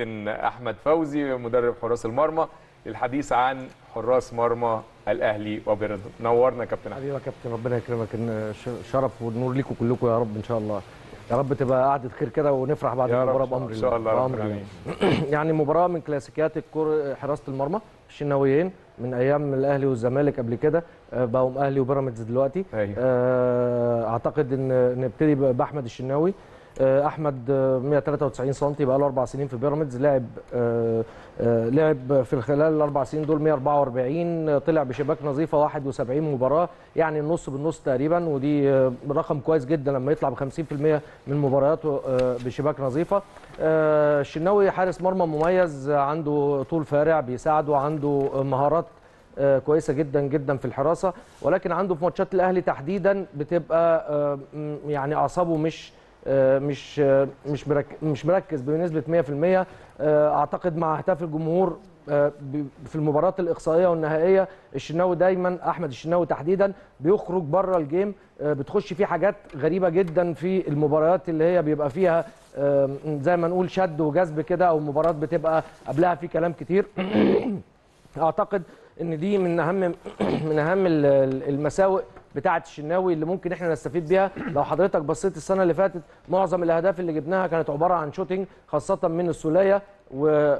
كابتن احمد فوزي مدرب حراس المرمى للحديث عن حراس مرمى الاهلي وبيراميدز نورنا يا كابتن احمد حبيبي يا كابتن ربنا يكرمك ان ش- شرف والنور ليكم كلكم يا رب ان شاء الله يا رب تبقى قعده خير كده ونفرح بعد يا المباراه رب بامر ان شاء الله رب بأمر العالمين يعني مباراه من كلاسيكيات الكره حراسه المرمى الشناويين من ايام الاهلي والزمالك قبل كده آه، بقوا اهلي وبيراميدز دلوقتي أيوة. آه، اعتقد ان نبتدي ب- باحمد الشناوي آه، احمد آه، 193 سم بقى له اربع سنين في بيراميدز لعب آه، آه، لعب في خلال الاربع سنين دول 144 آه، طلع بشباك نظيفه 71 مباراه يعني النص بالنص تقريبا ودي آه، رقم كويس جدا لما يطلع ب 50% من مبارياته آه، بشباك نظيفه آه، الشناوي حارس مرمى مميز آه، عنده طول فارع بيساعده عنده آه، مهارات آه، كويسه جدا جدا في الحراسه ولكن عنده في ماتشات الاهلي تحديدا بتبقى آه، م- يعني اعصابه مش آه، مش آه، مش مرك- مش مركز بنسبه 100% آه، اعتقد مع اهتاف الجمهور آه، ب- في المباريات الاقصائيه والنهائيه الشناوي دايما احمد الشناوي تحديدا بيخرج بره الجيم آه، بتخش فيه حاجات غريبه جدا في المباريات اللي هي بيبقى فيها آه، زي ما نقول شد وجذب كده او مباراه بتبقى قبلها في كلام كتير اعتقد ان دي من اهم من اهم ال- ال- المساوئ بتاعه الشناوي اللي ممكن احنا نستفيد بيها لو حضرتك بصيت السنه اللي فاتت معظم الاهداف اللي جبناها كانت عباره عن شوتينج خاصه من السوليه و آه،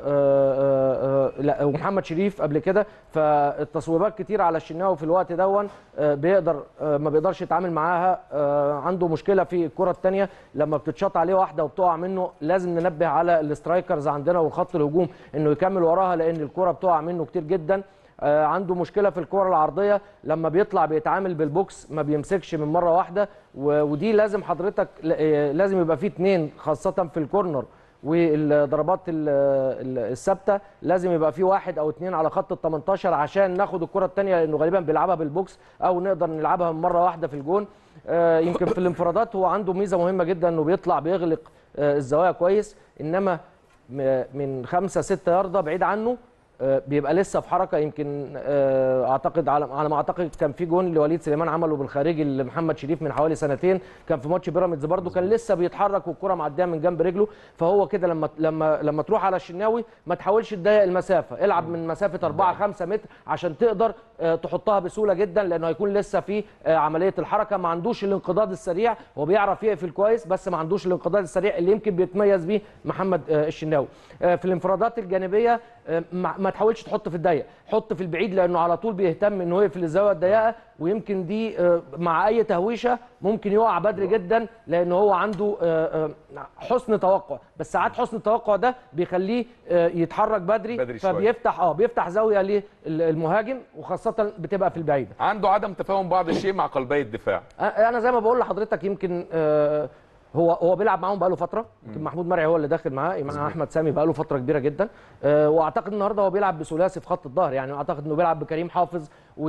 آه، آه، لا ومحمد شريف قبل كده فالتصويبات كتير على الشناوي في الوقت دون آه، بيقدر آه، ما بيقدرش يتعامل معاها آه، عنده مشكله في الكره الثانيه لما بتتشاط عليه واحده وبتقع منه لازم ننبه على الاسترايكرز عندنا وخط الهجوم انه يكمل وراها لان الكره بتقع منه كتير جدا آه، عنده مشكله في الكره العرضيه لما بيطلع بيتعامل بالبوكس ما بيمسكش من مره واحده و- ودي لازم حضرتك ل- آه، لازم يبقى فيه اتنين خاصه في الكورنر والضربات ال- ال- الثابته لازم يبقى فيه واحد او اتنين على خط ال 18 عشان ناخد الكره الثانيه لانه غالبا بيلعبها بالبوكس او نقدر نلعبها من مره واحده في الجون آه، يمكن في الانفرادات هو عنده ميزه مهمه جدا انه بيطلع بيغلق آه، الزوايا كويس انما م- من خمسة ستة ياردة بعيد عنه آه، بيبقى لسه في حركه يمكن آه، اعتقد على على ما اعتقد كان في جون لوليد سليمان عمله بالخارجي لمحمد شريف من حوالي سنتين كان في ماتش بيراميدز برده كان لسه بيتحرك والكره معديه من جنب رجله فهو كده لما لما لما تروح على الشناوي ما تحاولش تضيق المسافه العب من مسافه 4 5 متر عشان تقدر آه، تحطها بسهوله جدا لانه هيكون لسه في آه، عمليه الحركه ما عندوش الانقضاض السريع هو بيعرف يقفل كويس بس ما عندوش الانقضاض السريع اللي يمكن بيتميز بيه محمد آه، الشناوي آه، في الانفرادات الجانبيه آه، ما ما تحاولش تحط في الضيق حط في البعيد لانه على طول بيهتم انه يقفل الزاويه الضيقه ويمكن دي آه، مع اي تهويشه ممكن يقع بدري جدا لان هو عنده آه، آه، حسن توقع بس ساعات حسن التوقع ده بيخليه آه، يتحرك بدري, بدري شوية. فبيفتح اه بيفتح زاويه للمهاجم وخاصه بتبقى في البعيده عنده عدم تفاهم بعض الشيء مع قلبي الدفاع انا زي ما بقول لحضرتك يمكن آه، هو هو بيلعب معاهم بقاله فتره يمكن محمود مرعي هو اللي داخل معاه مع احمد سامي بقاله فتره كبيره جدا آه، واعتقد النهارده هو بيلعب بثلاثي في خط الظهر يعني اعتقد انه بيلعب بكريم حافظ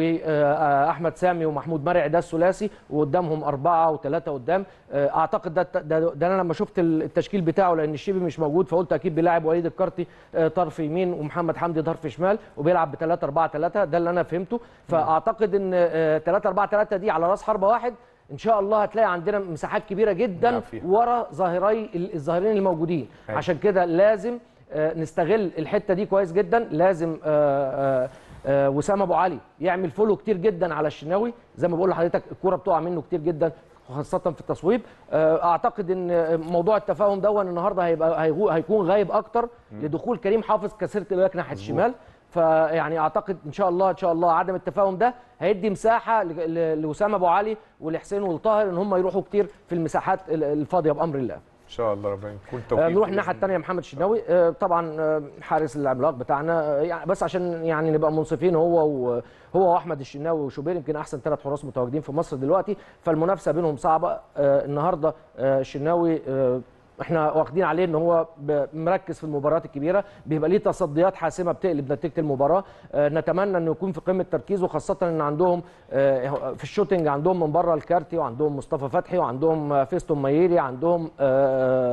واحمد سامي ومحمود مرعي ده الثلاثي وقدامهم اربعه وثلاثه قدام آه، اعتقد ده, ده ده انا لما شفت التشكيل بتاعه لان الشيبي مش موجود فقلت اكيد بيلاعب وليد الكارتي آه، طرف يمين ومحمد حمدي طرف شمال وبيلعب ب 3 4 3 ده اللي انا فهمته فاعتقد ان 3 4 3 دي على راس حربه واحد ان شاء الله هتلاقي عندنا مساحات كبيره جدا نلعب فيها. ورا ظاهري الظاهرين الموجودين أيوة. عشان كده لازم آه، نستغل الحته دي كويس جدا لازم آه، آه، آه، وسام ابو علي يعمل فولو كتير جدا على الشناوي زي ما بقول لحضرتك الكوره بتقع منه كتير جدا خاصة في التصويب آه، اعتقد ان موضوع التفاهم دون النهارده هيبقى هيغو- هيكون غايب اكتر لدخول كريم حافظ كسرت الوجه ناحيه الشمال فيعني اعتقد ان شاء الله ان شاء الله عدم التفاهم ده هيدي مساحه ل- ل- لوسام ابو علي ولحسين والطاهر ان هم يروحوا كتير في المساحات ال- الفاضيه بامر الله ان شاء الله ربنا يكون آه، توفيق نروح بإذن الناحيه الثانيه محمد الشناوي آه، طبعا آه، حارس العملاق بتاعنا آه، يعني بس عشان يعني نبقى منصفين هو و- هو واحمد الشناوي وشوبير يمكن احسن ثلاث حراس متواجدين في مصر دلوقتي فالمنافسه بينهم صعبه آه، النهارده آه، الشناوي آه، احنا واخدين عليه ان هو ب- مركز في المباريات الكبيره بيبقى ليه تصديات حاسمه بتقلب نتيجه المباراه آه، نتمنى انه يكون في قمه تركيزه خاصه ان عندهم آه، في الشوتنج عندهم من بره الكارتي وعندهم مصطفى فتحي وعندهم آه، فيستون مايلي عندهم آه،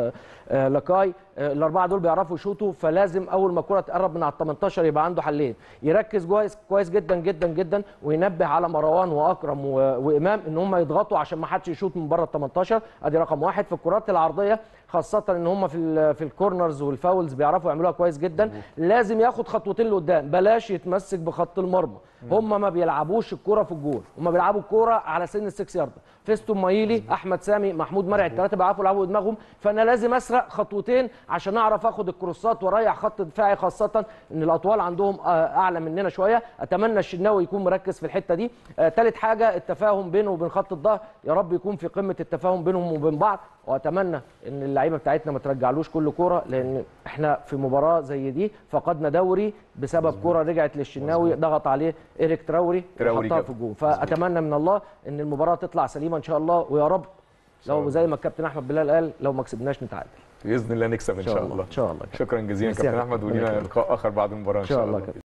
آه، لاكاي آه، الاربعه دول بيعرفوا يشوطوا فلازم اول ما الكره تقرب من على ال 18 يبقى عنده حلين يركز كويس كويس جدا جدا جدا وينبه على مروان واكرم و- وامام ان هم يضغطوا عشان ما حدش يشوط من بره ال 18 ادي رقم واحد في الكرات العرضيه خاصه ان هم في ال- في الكورنرز والفاولز بيعرفوا يعملوها كويس جدا لازم ياخد خطوتين لقدام بلاش يتمسك بخط المرمى هم ما بيلعبوش الكره في الجول هم بيلعبوا الكره على سن السكس يارد فيستون مايلي احمد سامي محمود مرعي الثلاثه بيعرفوا يلعبوا دماغهم فانا لازم اسرق خطوتين عشان اعرف اخد الكروسات واريح خط دفاعي خاصه ان الاطوال عندهم آه، اعلى مننا شويه اتمنى الشناوي يكون مركز في الحته دي ثالث حاجه التفاهم بينه وبين خط الظهر يا رب يكون في قمه التفاهم بينهم وبين بعض واتمنى ان اللعيبه بتاعتنا ما ترجعلوش كل كوره لان احنا في مباراه زي دي فقدنا دوري بسبب كوره رجعت للشناوي ضغط عليه ايريك تراوري تراوري وحطها جاب. في الجون فاتمنى من الله ان المباراه تطلع سليمه ان شاء الله ويا رب لو زي ما الكابتن احمد بلال قال لو ما كسبناش نتعادل باذن الله نكسب ان شاء الله ان شاء الله شكرا جزيلا ميرسي يا كابتن كابتن. احمد ولينا الله لقاء اخر بعد المباراه ان ان شاء شاء الله الله كابتن